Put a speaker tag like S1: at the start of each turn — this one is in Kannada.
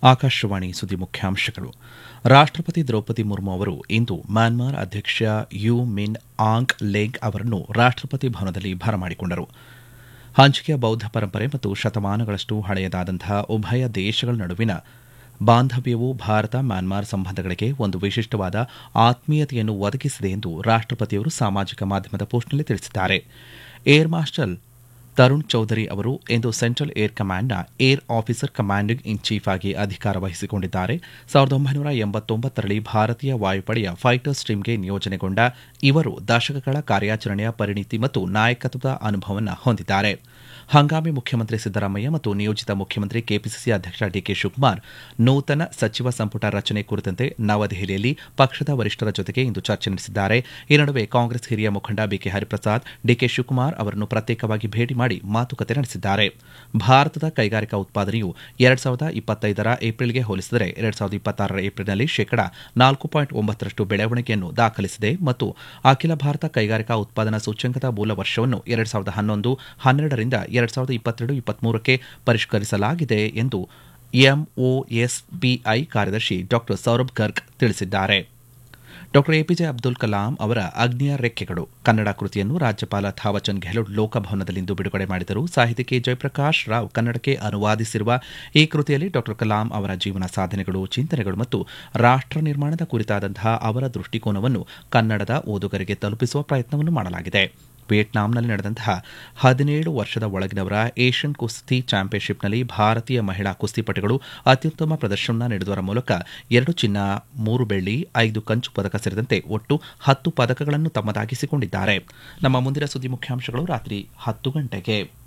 S1: ಆಕಾಶವಾಣಿ ಸುದ್ದಿ ಮುಖ್ಯಾಂಶಗಳು ರಾಷ್ಟಪತಿ ದ್ರೌಪದಿ ಮುರ್ಮು ಅವರು ಇಂದು ಮ್ಯಾನ್ಮಾರ್ ಅಧ್ಯಕ್ಷ ಯು ಮಿನ್ ಆಂಗ್ ಲೆಂಗ್ ಅವರನ್ನು ರಾಷ್ಟಪತಿ ಭವನದಲ್ಲಿ ಬರಮಾಡಿಕೊಂಡರು ಹಂಚಿಕೆಯ ಬೌದ್ಧ ಪರಂಪರೆ ಮತ್ತು ಶತಮಾನಗಳಷ್ಟು ಹಳೆಯದಾದಂತಹ ಉಭಯ ದೇಶಗಳ ನಡುವಿನ ಬಾಂಧವ್ಯವು ಭಾರತ ಮ್ಯಾನ್ಮಾರ್ ಸಂಬಂಧಗಳಿಗೆ ಒಂದು ವಿಶಿಷ್ಟವಾದ ಆತ್ಮೀಯತೆಯನ್ನು ಒದಗಿಸಿದೆ ಎಂದು ರಾಷ್ಟಪತಿಯವರು ಸಾಮಾಜಿಕ ಮಾಧ್ಯಮದ ಪೋಸ್ಟ್ನಲ್ಲಿ ತಿಳಿಸಿದ್ದಾರೆ ಏರ್ ಮಾರ್ಷಲ್ ತರುಣ್ ಚೌಧರಿ ಅವರು ಇಂದು ಸೆಂಟ್ರಲ್ ಏರ್ ಕಮಾಂಡ್ನ air officer commanding in chief ಆಗಿ ಅಧಿಕಾರ ವಹಿಸಿಕೊಂಡಿದ್ದಾರೆ ಸಾವಿರದ ಒಂಬೈನೂರ ಎಂಬತ್ತೊಂಬತ್ತರಲ್ಲಿ ಭಾರತೀಯ ವಾಯುಪಡೆಯ ಫೈಟರ್ ಸ್ಟ್ರೀಮ್ಗೆ ನಿಯೋಜನೆಗೊಂಡ ಇವರು ದಶಕಗಳ ಕಾರ್ಯಾಚರಣೆಯ ಪರಿಣಿತಿ ಮತ್ತು ನಾಯಕತ್ವದ ಅನುಭವವನ್ನು ಹೊಂದಿದ್ದಾರೆ ಹಂಗಾಮಿ ಮುಖ್ಯಮಂತ್ರಿ ಸಿದ್ದರಾಮಯ್ಯ ಮತ್ತು ನಿಯೋಜಿತ ಮುಖ್ಯಮಂತ್ರಿ ಕೆಪಿಸಿಸಿ ಅಧ್ಯಕ್ಷ ಡಿಕೆ ಶಿವಕುಮಾರ್ ನೂತನ ಸಚಿವ ಸಂಪುಟ ರಚನೆ ಕುರಿತಂತೆ ನವದೆಹಲಿಯಲ್ಲಿ ಪಕ್ಷದ ವರಿಷ್ಠರ ಜೊತೆಗೆ ಇಂದು ಚರ್ಚೆ ನಡೆಸಿದ್ದಾರೆ ಈ ನಡುವೆ ಕಾಂಗ್ರೆಸ್ ಹಿರಿಯ ಮುಖಂಡ ಬಿಕೆ ಹರಿಪ್ರಸಾದ್ ಡಿಕೆ ಶಿವಕುಮಾರ್ ಅವರನ್ನು ಪ್ರತ್ಯೇಕವಾಗಿ ಭೇಟಿ ಮಾಡಿ ಮಾತುಕತೆ ನಡೆಸಿದ್ದಾರೆ ಭಾರತದ ಕೈಗಾರಿಕಾ ಉತ್ಪಾದನೆಯು ಎರಡ್ ಸಾವಿರದ ಇಪ್ಪತ್ತೈದರ ಏಪ್ರಿಲ್ಗೆ ಹೋಲಿಸಿದರೆ ಎರಡ್ ಸಾವಿರದ ಇಪ್ಪತ್ತಾರರ ಏಪ್ರಿಲ್ನಲ್ಲಿ ಶೇಕಡಾ ನಾಲ್ಕು ಪಾಯಿಂಟ್ ಒಂಬತ್ತರಷ್ಟು ಬೆಳವಣಿಗೆಯನ್ನು ದಾಖಲಿಸಿದೆ ಮತ್ತು ಅಖಿಲ ಭಾರತ ಕೈಗಾರಿಕಾ ಉತ್ಪಾದನಾ ಸೂಚ್ಯಂಕದ ಮೂಲ ವರ್ಷವನ್ನು ಎರಡ್ ಸಾವಿರದ ಹನ್ನೊಂದು ಹನ್ನೆರಡರಿಂದ ಎರಡ್ ಸಾವಿರದ ಇಪ್ಪತ್ತೆರಡು ಇಪ್ಪತ್ಮೂರಕ್ಕೆ ಪರಿಷ್ಕರಿಸಲಾಗಿದೆ ಎಂದು ಎಂಒಎಸ್ಬಿಐ ಕಾರ್ಯದರ್ಶಿ ಡಾ ಸೌರಭ್ ಗರ್ಗ್ ತಿಳಿಸಿದ್ದಾರೆ ಡಾ ಎಪಿಜೆ ಅಬ್ದುಲ್ ಕಲಾಂ ಅವರ ಅಗ್ನಿಯ ರೆಕ್ಕೆಗಳು ಕನ್ನಡ ಕೃತಿಯನ್ನು ರಾಜ್ಯಪಾಲ ಥಾವಚಂದ್ ಗೆಹ್ಲೋಟ್ ಲೋಕಭವನದಲ್ಲಿಂದು ಬಿಡುಗಡೆ ಮಾಡಿದರು ಸಾಹಿತಿ ಕೆ ಜಯಪ್ರಕಾಶ್ ರಾವ್ ಕನ್ನಡಕ್ಕೆ ಅನುವಾದಿಸಿರುವ ಈ ಕೃತಿಯಲ್ಲಿ ಡಾ ಕಲಾಂ ಅವರ ಜೀವನ ಸಾಧನೆಗಳು ಚಿಂತನೆಗಳು ಮತ್ತು ರಾಷ್ಟ ನಿರ್ಮಾಣದ ಕುರಿತಾದಂತಹ ಅವರ ದೃಷ್ಟಿಕೋನವನ್ನು ಕನ್ನಡದ ಓದುಗರಿಗೆ ತಲುಪಿಸುವ ಪ್ರಯತ್ನವನ್ನು ಮಾಡಲಾಗಿದೆ ವಿಯೆಟ್ನಾಂನಲ್ಲಿ ನಡೆದಂತಹ ಹದಿನೇಳು ವರ್ಷದ ಒಳಗಿನವರ ಏಷ್ಯನ್ ಕುಸ್ತಿ ಚಾಂಪಿಯನ್ಶಿಪ್ನಲ್ಲಿ ಭಾರತೀಯ ಮಹಿಳಾ ಕುಸ್ತಿಪಟುಗಳು ಅತ್ಯುತ್ತಮ ಪ್ರದರ್ಶನ ನೀಡುವುದರ ಮೂಲಕ ಎರಡು ಚಿನ್ನ ಮೂರು ಬೆಳ್ಳಿ ಐದು ಕಂಚು ಪದಕ ಸೇರಿದಂತೆ ಒಟ್ಟು ಹತ್ತು ಪದಕಗಳನ್ನು ತಮ್ಮದಾಗಿಸಿಕೊಂಡಿದ್ದಾರೆ ನಮ್ಮ ಮುಂದಿನ ಸುದ್ದಿ ಮುಖ್ಯಾಂಶಗಳು ರಾತ್ರಿ ಹತ್ತು ಗಂಟೆಗೆ